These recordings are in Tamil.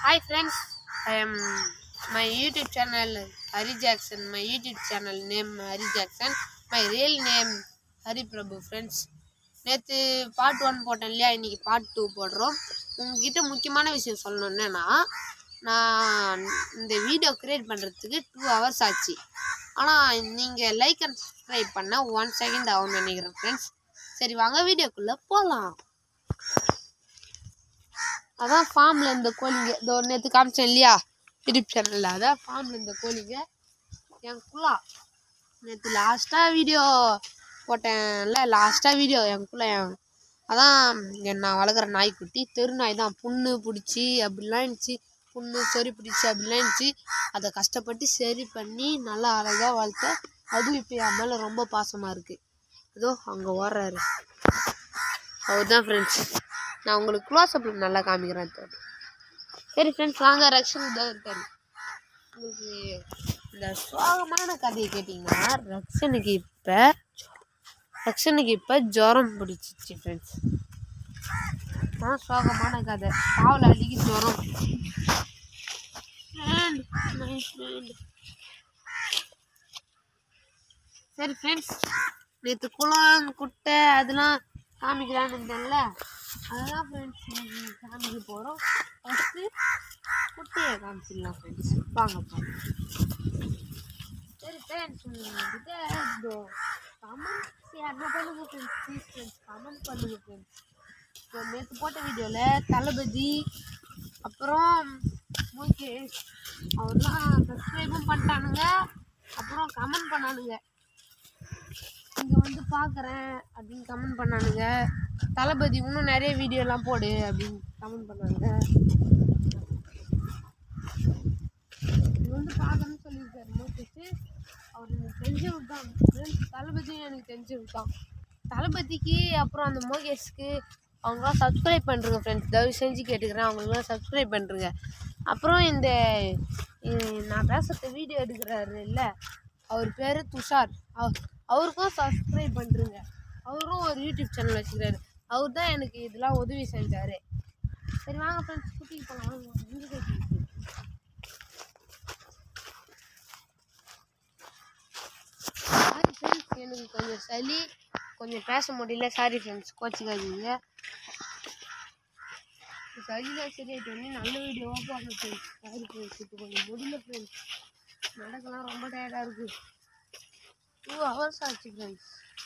Hi friends, I am my YouTube channel Hari Jackson. My YouTube channel name Hari Jackson. My real name Hari Prabhu friends. நேற்று பார்ட் ஒன் போட்டேன் இல்லையா இன்னைக்கு பார்ட் டூ போடுறோம் உங்ககிட்ட முக்கியமான விஷயம் சொல்லணும் என்னன்னா நான் இந்த வீடியோ கிரியேட் பண்ணுறதுக்கு டூ ஹவர்ஸ் ஆச்சு ஆனால் நீங்கள் லைக் அண்ட் சப்ஸ்கிரைப் பண்ண ஒன் செகண்ட் ஆகும்னு நினைக்கிறேன் ஃப்ரெண்ட்ஸ் சரி வாங்க வீடியோக்குள்ளே போகலாம் அதான் ஃபார்மில் இருந்த கோழிங்க இதோ நேற்று காமிச்சேன் இல்லையா யூடியூப் சேனலில் அதான் ஃபார்மில் இருந்த கோழிங்க என் குள்ளா நேற்று லாஸ்ட்டாக வீடியோ போட்டேன்ல லாஸ்ட்டாக வீடியோ என் குள்ளா என் அதான் என் நான் வளர்க்குற நாய்க்குட்டி தெரு நாய் தான் புண்ணு பிடிச்சி அப்படிலாம் இருந்துச்சு புண்ணு சொறி பிடிச்சி அப்படிலாம் இருந்துச்சு அதை கஷ்டப்பட்டு சரி பண்ணி நல்லா அழகாக வளர்த்த அதுவும் இப்போ என் மேலே ரொம்ப பாசமாக இருக்குது ஏதோ அங்கே ஓடுறாரு அவர் தான் ஃப்ரெண்ட்ஸ் நான் உங்களுக்கு க்ளோஸ் அப்பில் நல்லா காமிக்கிறேன் தோடு சரி ஃப்ரெண்ட்ஸ் வாங்க ரக்ஷன் தான் இருக்காரு உங்களுக்கு இந்த சோகமான கதையை கேட்டிங்கன்னா ரக்ஷனுக்கு இப்போ ரக்ஷனுக்கு இப்போ ஜுரம் பிடிச்சிச்சு ஃப்ரெண்ட்ஸ் அதான் சோகமான கதை பாவல அடிக்கு ஜுரம் Friend, my friend. சரி ஃப்ரெண்ட்ஸ் நேற்று குளம் குட்டை அதெல்லாம் காமிக்கலான்னு இருந்தேன்ல அதெல்லாம் ஃப்ரெண்ட்ஸ் காமிக்க போகிறோம் ஃபஸ்ட்டு குட்டையை காமிச்சிடலாம் ஃப்ரெண்ட்ஸ் வாங்க போங்க சரி ஃப்ரெண்ட்ஸ் உங்ககிட்ட இந்த கமெண்ட்ஸ் யாருன்னா பண்ணுங்க ஃப்ரெண்ட்ஸ் ப்ளீஸ் ஃப்ரெண்ட்ஸ் கமெண்ட் பண்ணுங்க ஃப்ரெண்ட்ஸ் இப்போ நேற்று போட்ட வீடியோவில் தளபதி அப்புறம் முகேஷ் அவர்லாம் சப்ஸ்கிரைபும் பண்ணிட்டானுங்க அப்புறம் கமெண்ட் பண்ணானுங்க இங்கே வந்து பார்க்குறேன் அப்படின்னு கமெண்ட் பண்ணானுங்க தளபதி இன்னும் நிறைய வீடியோலாம் போடு அப்படின்னு கமெண்ட் பண்ணானுங்க இது வந்து பார்க்கணும்னு சொல்லியிருக்காரு மோசிச்சு அவர் எனக்கு தெரிஞ்சவர் தான் தளபதியும் எனக்கு தெரிஞ்சவர் தான் தளபதிக்கு அப்புறம் அந்த மோகேஷ்க்கு அவங்களாம் சப்ஸ்கிரைப் பண்ணுறங்க ஃப்ரெண்ட்ஸ் தயவு செஞ்சு கேட்டுக்கிறேன் அவங்களுக்குலாம் சப்ஸ்கிரைப் பண்ணுறங்க அப்புறம் இந்த இ- நான் பேசுகிற வீடியோ எடுக்கிறாரு இல்லை அவர் பேர் துஷார் அவ- அவருக்கும் சப்ஸ்கிரைப் பண்ணுறங்க அவரும் ஒரு யூடியூப் சேனல் வச்சுக்கிறாரு அவர் தான் எனக்கு இதெல்லாம் உதவி செஞ்சார் சரி வாங்க ஃப்ரெண்ட்ஸ் குட்டிக்கு போகலாம் வாங்க இங்கே கேட்டு சாரி ஃப்ரெண்ட்ஸ் எனக்கு கொஞ்சம் சளி கொஞ்சம் பேச முடியல சாரி ஃப்ரெண்ட்ஸ் கோச்சிக்காதீங்க சளிலாம் சரியாயிட்டு வந்து நல்ல வீடியோவாக போடணும் ஃப்ரெண்ட்ஸ் சாரி ஃப்ரெண்ட்ஸ் இப்போ கொஞ்சம் முடியல ஃப்ரெண்ட்ஸ் நடக்கலாம் ரொம்ப டயர்டாக இருக்கு டூ ஹவர்ஸ் ஆச்சு ஃப்ரெண்ட்ஸ்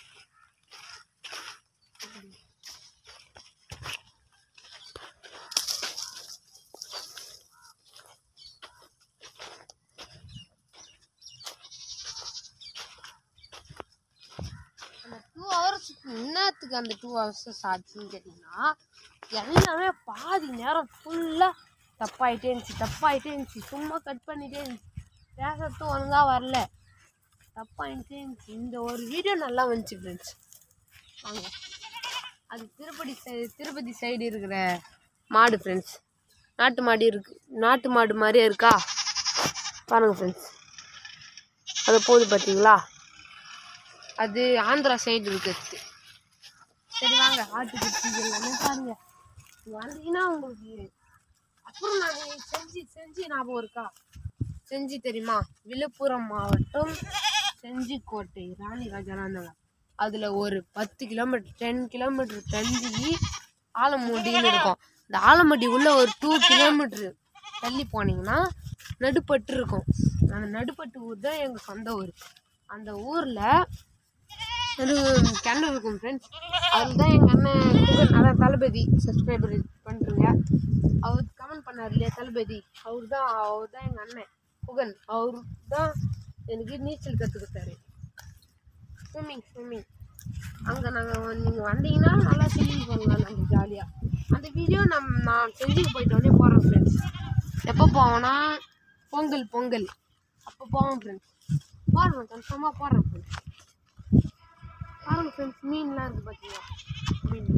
அந்த டூ ஹவர்ஸுக்கு என்னத்துக்கு அந்த டூ ஹவர்ஸஸ் ஆச்சுன்னு கேட்டிங்கன்னா எல்லாமே பாதி நேரம் ஃபுல்லாக தப்பாயிட்டே இருந்துச்சு தப்பாயிட்டே இருந்துச்சு சும்மா கட் பண்ணிட்டே இருந்துச்சு பேசுறதும் ஒழுங்காக வரல தப்பாயிட்டே இருந்துச்சு இந்த ஒரு வீடியோ நல்லா வந்துச்சு ஃப்ரெண்ட்ஸ் வாங்க அது திருப்பதி சை- திருப்பதி சைடு இருக்கிற மாடு ஃப்ரெண்ட்ஸ் நாட்டு மாடு இருக்கு நாட்டு மாடு மாதிரியே இருக்கா பாருங்க ஃப்ரெண்ட்ஸ் அது போகுது பார்த்தீங்களா அது ஆந்திரா சைடு இருக்கிறது சரி வாங்க ஆட்டுக்குட்டி எல்லாமே பாருங்க இங்க வந்தீங்கன்னா உங்களுக்கு அப்புறம் நான் செஞ்சு செஞ்சு ஞாபகம் இருக்கா செஞ்சு தெரியுமா விழுப்புரம் மாவட்டம் செஞ்சிக்கோட்டை ராணி ராஜாலாம் அதில் ஒரு பத்து கிலோமீட்டர் டென் கிலோமீட்டர் தள்ளி ஆலமூடின்னு இருக்கும் இந்த ஆலமடி உள்ள ஒரு டூ கிலோமீட்டர் தள்ளி போனீங்கன்னா நடுப்பட்டு இருக்கும் அந்த நடுப்பட்டு ஊர் தான் எங்கள் சொந்த ஊர் அந்த ஊரில் ஒரு கிணறு இருக்கும் ஃப்ரெண்ட்ஸ் அதில் தான் எங்கள் அண்ணன் குகன் அதான் தளபதி சப்ஸ்கிரைபர் பண்ணுறீங்க அவர் கமெண்ட் பண்ணார் இல்லையா தளபதி அவர் தான் அவர் தான் எங்கள் அண்ணன் குகன் அவர் தான் எனக்கு நீச்சல் கற்றுக் கொடுத்தாரு ஸ்விம்மிங் ஸ்விம்மிங் அங்கே நாங்கள் நீங்கள் வந்தீங்கன்னா நல்லா ஸ்விம்மிங் பண்ணலாம் நாங்கள் ஜாலியாக அந்த வீடியோ நம் நான் செஞ்சுட்டு போயிட்டோடனே போகிறேன் ஃப்ரெண்ட்ஸ் எப்போ போவோன்னா பொங்கல் பொங்கல் அப்போ போவோம் ஃப்ரெண்ட்ஸ் போடுறேன் கன்ஃபார்மாக போடுறேன் ஃப்ரெண்ட்ஸ் பாருங்க ஃப்ரெண்ட்ஸ் மீன்லாம் இருக்குது பார்த்தீங்களா மீன்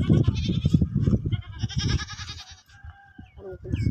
பாருங்க ஃப்ரெண்ட்ஸ்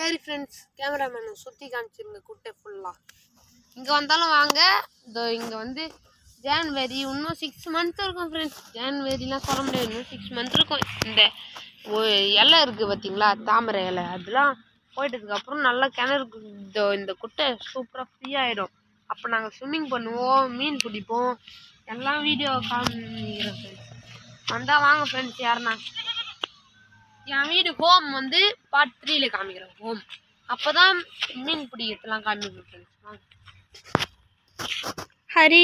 சரி ஃப்ரெண்ட்ஸ் கேமராமேனை சுற்றி காமிச்சிருங்க குட்டை ஃபுல்லாக இங்கே வந்தாலும் வாங்க இதோ இங்கே வந்து ஜான்வரி இன்னும் சிக்ஸ் மந்த் இருக்கும் ஃப்ரெண்ட்ஸ் ஜான்வரிலாம் சொல்ல முடியாது இன்னும் சிக்ஸ் மந்த் இருக்கும் இந்த ஒ- இலை இருக்குது பார்த்தீங்களா தாமரை இலை அதெல்லாம் போயிட்டதுக்கப்புறம் நல்லா கிணறு இந்த இந்த குட்டை சூப்பராக ஃப்ரீ ஆகிடும் அப்போ நாங்கள் ஸ்விம்மிங் பண்ணுவோம் மீன் பிடிப்போம் எல்லாம் வீடியோ காமிக்கிறேன் ஃப்ரெண்ட்ஸ் வந்தால் வாங்க ஃப்ரெண்ட்ஸ் யாருன்னா என் வீடு ஹோம் வந்து பார்ட் த்ரீல காமிக்கிறேன் ஹோம் அப்போ தான் மீன் பிடிக்கிறதுலாம் காமிக்கிறேன் ஃப்ரெண்ட்ஸ் வாங்க ஹரி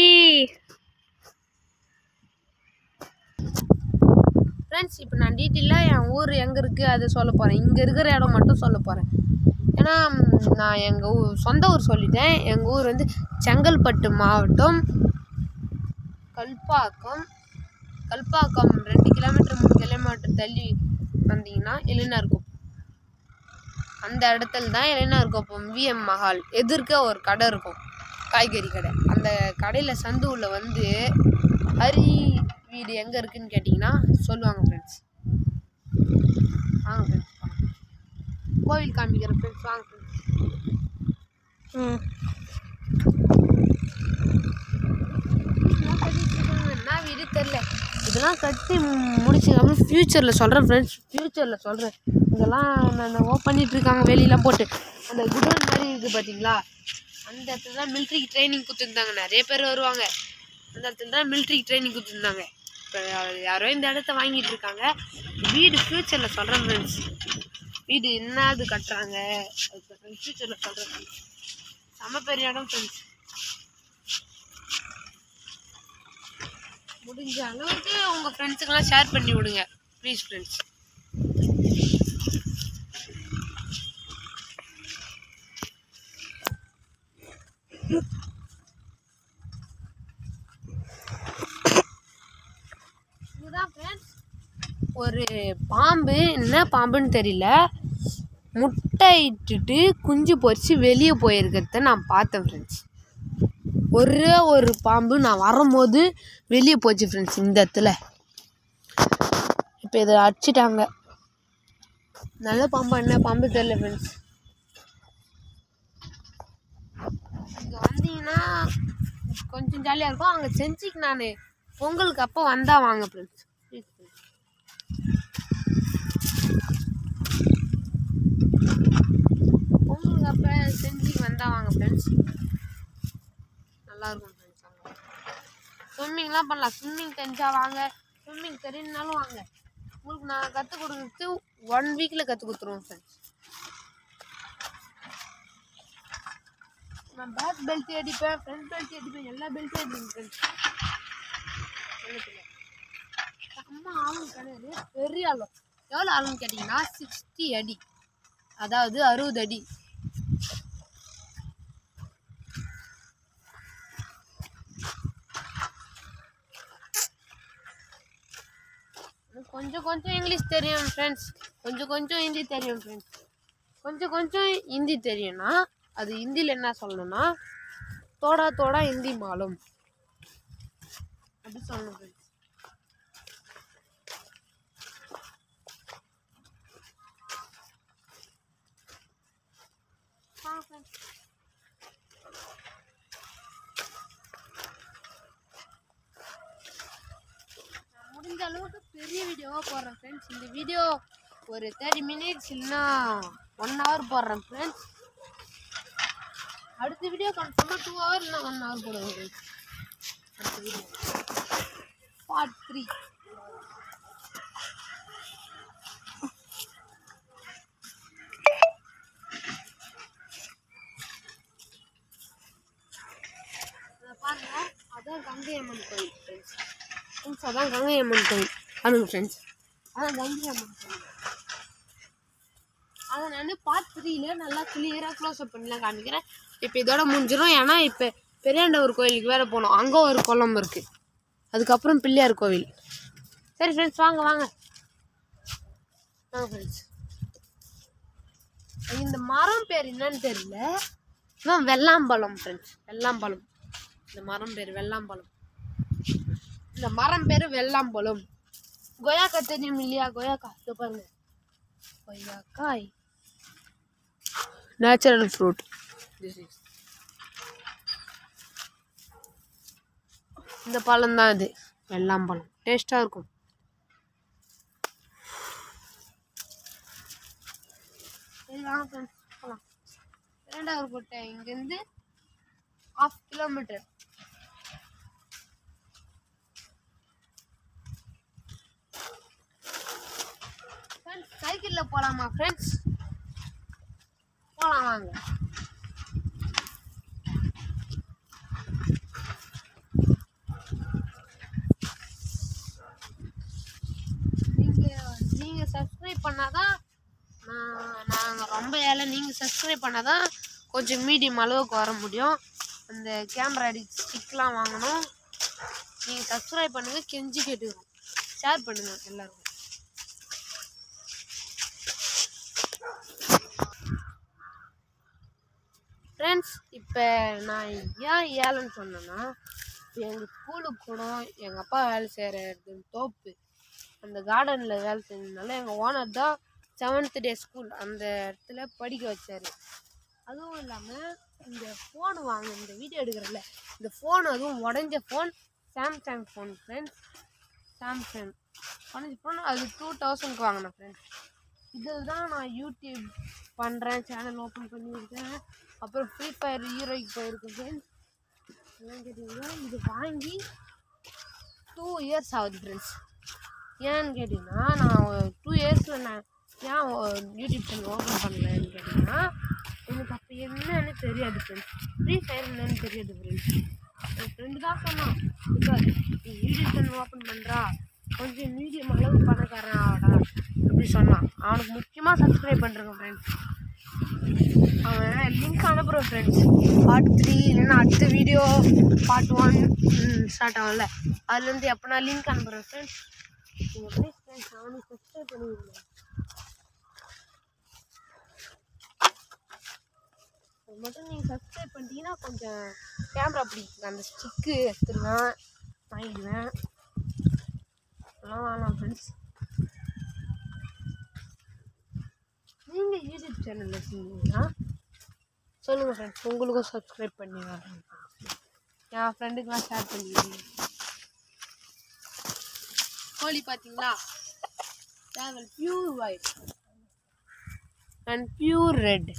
ஃப்ரெண்ட்ஸ் இப்போ நான் டீட்டெயிலாக என் ஊர் எங்கே இருக்குது அதை சொல்ல போகிறேன் இங்கே இருக்கிற இடம் மட்டும் சொல்ல போகிறேன் ஏன்னா ம், நான் எங்கள் ஊர் சொந்த ஊர் சொல்லிட்டேன் எங்கள் ஊர் வந்து செங்கல்பட்டு மாவட்டம் கல்பாக்கம் கல்பாக்கம் ரெண்டு கிலோமீட்டர் மூணு கிலோமீட்டர் தள்ளி வந்தீங்கன்னா எலினார் அந்த இடத்துல தான் எலினார் கோப்பம் விஎம் மஹால் எதிர்க்க ஒரு கடை இருக்கும் காய்கறி கடை அந்த கடையில் சந்து உள்ள வந்து ஹரி வீடு எங்கே இருக்குன்னு கேட்டிங்கன்னா சொல்லுவாங்க ஃப்ரெண்ட்ஸ் வாங்க ஃப்ரெண்ட்ஸ் கோவில் காமிக்கிற ஃப்ரெண்ட்ஸ் வாங்க ஃப்ரெண்ட்ஸ் ம் என்ன வீடு தெரில இதெல்லாம் கட்டி முடிச்சுக்காம ஃப்யூச்சரில் சொல்கிறேன் ஃப்ரெண்ட்ஸ் ஃப்யூச்சரில் சொல்கிறேன் இதெல்லாம் நான் ஓ பண்ணிட்டு இருக்காங்க வெளியெல்லாம் போட்டு அந்த குடோன் மாதிரி இருக்குது பார்த்தீங்களா அந்த இடத்துல தான் மிலிட்ரிக்கு ட்ரைனிங் கொடுத்துருந்தாங்க நிறைய பேர் வருவாங்க அந்த இடத்துல தான் மிலிட்ரிக்கு ட்ரைனிங் கொடுத்துருந்தாங்க இப்போ யாரோ இந்த இடத்த வாங்கிட்டு இருக்காங்க வீடு ஃப்யூச்சரில் சொல்கிறேன் ஃப்ரெண்ட்ஸ் வீடு என்னது கட்டுறாங்க அது ஃப்யூச்சரில் சொல்கிறேன் ஃப்ரெண்ட்ஸ் செம்ம பெரிய இடம் ஃப்ரெண்ட்ஸ் முடிஞ்ச அளவுக்கு உங்கள் ஃப்ரெண்ட்ஸுக்கெல்லாம் ஷேர் பண்ணி விடுங்க ப்ளீஸ் ஃப்ரெண்ட்ஸ் இதுதான் ஃப்ரெண்ட்ஸ் ஒரு பாம்பு என்ன பாம்புன்னு தெரியல முட்டை இட்டுட்டு குஞ்சு பொரிச்சு வெளியே போயிருக்கிறத நான் பார்த்தேன் ஃப்ரெண்ட்ஸ் ஒரே ஒரு பாம்பு நான் வரும்போது வெளியே போச்சு ஃப்ரெண்ட்ஸ் இந்த இடத்துல இப்போ இதை அடிச்சிட்டாங்க நல்ல பாம்பா என்ன பாம்பு தெரியல ஃப்ரெண்ட்ஸ் இங்கே வந்தீங்கன்னா கொஞ்சம் ஜாலியாக இருக்கும் அங்கே செஞ்சுக்கு நான் பொங்கலுக்கு அப்போ வந்தால் வாங்க ஃப்ரெண்ட்ஸ் பொங்கலுக்கு அப்போ செஞ்சுக்கு வந்தால் வாங்க ஃப்ரெண்ட்ஸ் நல்லா இருக்கும் ஃப்ரெண்ட்ஸ் அங்கே ஸ்விம்மிங்லாம் பண்ணலாம் ஸ்விம்மிங் தெரிஞ்சா வாங்க ஸ்விம்மிங் தெரியலனாலும் வாங்க உங்களுக்கு நான் கற்றுக் கொடுக்குறது ஒன் வீக்கில் கற்றுக் கொடுத்துருவோம் ஃப்ரெண்ட்ஸ் நான் பேக் பெல்ட் அடிப்பேன் ஃப்ரண்ட் பெல்ட் அடிப்பேன் எல்லா பெல்ட்டும் அடிப்பேன் ஃப்ரெண்ட்ஸ் அம்மா ஆளும் கிடையாது பெரிய ஆளும் எவ்வளோ ஆளுன்னு கேட்டிங்கன்னா சிக்ஸ்டி அடி அதாவது அறுபது அடி எனக்கு கொஞ்சம் கொஞ்சம் இங்கிலீஷ் தெரியும் ஃப்ரெண்ட்ஸ் கொஞ்சம் கொஞ்சம் ஹிந்தி தெரியும் ஃப்ரெண்ட்ஸ் கொஞ்சம் கொஞ்சம் ஹிந்தி தெரியும்னா அது ஹிந்தியில் என்ன சொல்லணும்னா தோடா தோடா ஹிந்தி மாலும் அப்படி சொல்லணும் ஃப்ரெண்ட்ஸ் நான் முடிஞ்ச அளவுக்கு பெரிய வீடியோவாக போடுறேன் ஃப்ரெண்ட்ஸ் இந்த வீடியோ ஒரு தேர்ட்டி மினிட்ஸ் இல்லைன்னா ஒன் ஹவர் போடுறேன் ஃப்ரெண்ட்ஸ் அடுத்த வீடியோ கன்ஃபார்மாக டூ ஹவர் இல்லை ஒன் ஹவர் போடுவேன் ஃப்ரெண்ட்ஸ் அடுத்த வீடியோ பார்ட் த்ரீ பாருங்க அதான் கங்கை அம்மன் கோயில் ஃப்ரெண்ட்ஸ் ஃப்ரெண்ட்ஸ் அதான் கங்கை அம்மன் கோயில் பாருங்க ஃப்ரெண்ட்ஸ் அதான் கங்கை அம்மன் கோயில் அதை நான் பார்ட் த்ரீல நல்லா கிளியராக க்ளோஸ் அப் பண்ணலாம் காமிக்கிறேன் இப்போ இதோட முடிஞ்சிடும் ஏன்னா இப்போ பெரியாண்டவர் கோயிலுக்கு வேற போகணும் அங்கே ஒரு குளம் இருக்குது அதுக்கப்புறம் பிள்ளையார் கோவில் சரி ஃப்ரெண்ட்ஸ் வாங்க வாங்க வாங்க ஃப்ரெண்ட்ஸ் இந்த மரம் பேர் என்னன்னு தெரியல இதான் வெள்ளாம்பழம் ஃப்ரெண்ட்ஸ் வெள்ளாம்பழம் இந்த மரம் பேர் வெள்ளாம்பழம் இந்த மரம் பேர் வெள்ளாம்பழம் கொய்யாக்காய் தெரியும் இல்லையா கொய்யாக்காய் இதோ பாருங்க கொய்யாக்காய் நேச்சுரல் ஃப்ரூட் திஸ் இஸ் இந்த பழம் தான் இது வெள்ளாம் பழம் டேஸ்ட்டாக இருக்கும் சரி வாங்க ஃப்ரெண்ட்ஸ் போகலாம் இரண்டாவது கோட்டை இங்கேருந்து ஆஃப் கிலோமீட்டர் ஃப்ரெண்ட்ஸ் சைக்கிளில் போகலாமா ஃப்ரெண்ட்ஸ் போகலாம் வாங்க நீங்கள் நீங்கள் சப்ஸ்கிரைப் பண்ணாதான் நான் நாங்கள் ரொம்ப ஏழை நீங்கள் சப்ஸ்கிரைப் பண்ணாதான் கொஞ்சம் மீடியம் அளவுக்கு வர முடியும் அந்த கேமரா அடி ஸ்டிக்லாம் வாங்கணும் நீங்கள் சப்ஸ்கிரைப் பண்ணுங்கள் கெஞ்சி கேட்டுக்கிறோம் ஷேர் பண்ணுங்கள் எல்லாருக்கும் ஃப்ரெண்ட்ஸ் இப்போ நான் ஏன் ஏழைன்னு சொன்னேன்னா எங்கள் ஸ்கூலுக்கு கூட எங்கள் அப்பா வேலை செய்கிற இடத்துல தோப்பு அந்த கார்டனில் வேலை செஞ்சதுனால எங்கள் ஓனர் தான் செவன்த் டே ஸ்கூல் அந்த இடத்துல படிக்க வச்சார் அதுவும் இல்லாமல் இந்த ஃபோன் வாங்க இந்த வீடியோ எடுக்கிறல்ல இந்த ஃபோன் அதுவும் உடஞ்ச phone Samsung phone friends Samsung உடஞ்ச ஃபோன் அது டூ தௌசண்ட்க்கு வாங்கினேன் ஃப்ரெண்ட்ஸ் இதில் தான் நான் யூடியூப் பண்ணுறேன் சேனல் ஓப்பன் பண்ணியிருக்கேன் அப்புறம் ஃப்ரீ ஃபயர் ஹீரோய்க்கு போயிருக்கேன் ஃப்ரெண்ட்ஸ் ஏன் கேட்டிங்கன்னா இது வாங்கி டூ இயர்ஸ் ஆகுது ஃப்ரெண்ட்ஸ் ஏன்னு கேட்டிங்கன்னா நான் டூ இயர்ஸில் நான் ஏன் ஒ- யூடியூப் சேனல் ஓப்பன் பண்ணலன்னு கேட்டிங்கன்னா எனக்கு அப்போ என்னன்னு தெரியாது ஃப்ரெண்ட்ஸ் ஃப்ரீ ஃபயர் என்னன்னு தெரியாது ஃப்ரெண்ட்ஸ் என் ஃப்ரெண்டு தான் சொன்னான் இப்போ நீ யூடியூப் சேனல் ஓப்பன் பண்ணுறா கொஞ்சம் மீடியம் அளவு பணக்காரன் ஆகடா அப்படி சொன்னான் அவனுக்கு முக்கியமாக சப்ஸ்கிரைப் பண்ணுறேங்க ஃப்ரெண்ட்ஸ் அவன் லிங்க் அனுப்புகிறோம் ஃப்ரெண்ட்ஸ் பார்ட் த்ரீ இல்லைன்னா அடுத்த வீடியோ பார்ட் ஒன் ஸ்டார்ட் ஆகும்ல அதுலேருந்து எப்போ நான் லிங்க் அனுப்புகிறேன் ஃப்ரெண்ட்ஸ் நீங்கள் ப்ளீஸ் ஃப்ரெண்ட்ஸ் அவனுக்கு சப்ஸ்கிரைப் பண்ணிவிடுங்க அது மட்டும் நீங்கள் சப்ஸ்கிரைப் பண்ணிட்டீங்கன்னா கொஞ்சம் கேமரா பிடிக்கும் அந்த ஸ்டிக்கு எடுத்துருவேன் வாங்கிடுவேன் அதெல்லாம் வாங்கலாம் ஃப்ரெண்ட்ஸ் நீங்கள் யூடியூப் சேனல் வச்சுருந்தீங்கன்னா சொல்லுங்கள் ஃப்ரெண்ட்ஸ் உங்களுக்கும் சப்ஸ்கிரைப் பண்ணி வரேன் என் ஃப்ரெண்டுக்கெலாம் ஷேர் பண்ணிடுங்க கோழி பார்த்தீங்களா travel pure white and pure red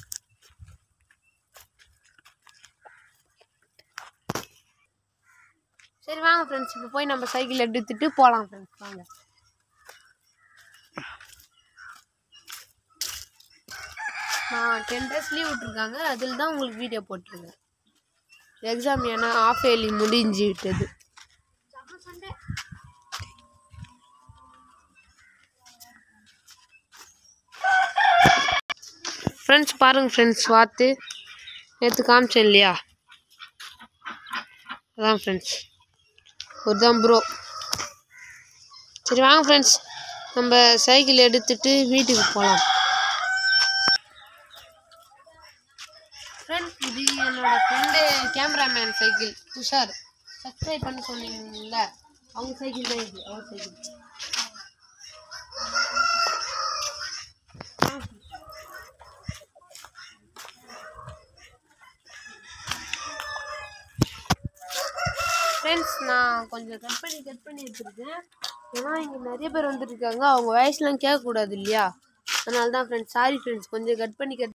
சரி வாங்க ஃப்ரெண்ட்ஸ் இப்போ போய் நம்ம சைக்கிள் எடுத்துட்டு போகலாம் ஃப்ரெண்ட்ஸ் வாங்க நான் டென் டேஸ் லீவ் விட்ருக்காங்க அதில் தான் உங்களுக்கு வீடியோ போட்டிருக்கேன் எக்ஸாம் ஏன்னா ஆஃப் இயர்லி முடிஞ்சு விட்டது ஃப்ரெண்ட்ஸ் பாருங்கள் ஃப்ரெண்ட்ஸ் வாத்து நேற்று காமிச்சேன் இல்லையா அதான் ஃப்ரெண்ட்ஸ் ஒருதான் ப்ரோ சரி வாங்க ஃப்ரெண்ட்ஸ் நம்ம சைக்கிள் எடுத்துட்டு வீட்டுக்கு போகலாம் ஃப்ரெண்ட்ஸ் இது என்னோட friend cameraman cycle Tushar subscribe பண்ண சொன்னீங்கல்ல அவங்க சைக்கிள் தான் இது அவர் சைக்கிள் ஃப்ரெண்ட்ஸ் நான் கொஞ்சம் கட் பண்ணி கட் பண்ணி எடுத்துருக்கேன் ஏன்னா இங்கே நிறைய பேர் வந்துருக்காங்க அவங்க வயசுலாம் கேட்கக்கூடாது இல்லையா அதனால தான் ஃப்ரெண்ட்ஸ் சாரி ஃப்ரெண்ட்ஸ் கொஞ்சம் கட் பண்ணி கட்